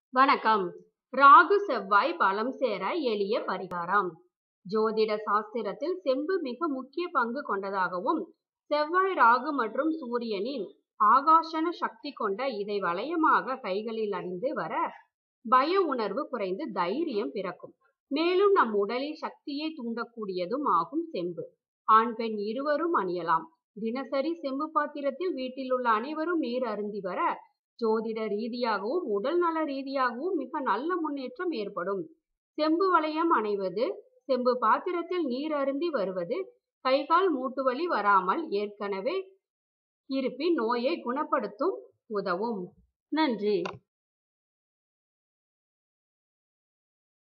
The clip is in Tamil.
வணக்கம் ராகு செவ்வாய் பலம் சேர எளிய பரிகாரம் ஜோதிட சாஸ்திரத்தில் செம்பு மிக முக்கிய பங்கு கொண்டதாகவும் செவ்வாய் ராகு மற்றும் சூரியனின் ஆகாஷன சக்தி கொண்ட இதை வளையமாக கைகளில் அணிந்து வர பய உணர்வு குறைந்து தைரியம் பிறக்கும் மேலும் நம் உடலில் சக்தியை தூண்டக்கூடியதும் ஆகும் செம்பு ஆண் பெண் இருவரும் அணியலாம் தினசரி செம்பு பாத்திரத்தில் வீட்டில் உள்ள அனைவரும் நீர் அருந்தி வர ஜோதிட ரீதியாகவும் உடல் நல ரீதியாகவும் மிக நல்ல முன்னேற்றம் ஏற்படும் செம்பு வளையம் அணைவது செம்பு பாத்திரத்தில் நீர் அருந்தி வருவது கைகால் மூட்டு வலி வராமல் ஏற்கனவே இருப்பின் நோயை குணப்படுத்தும் உதவும் நன்றி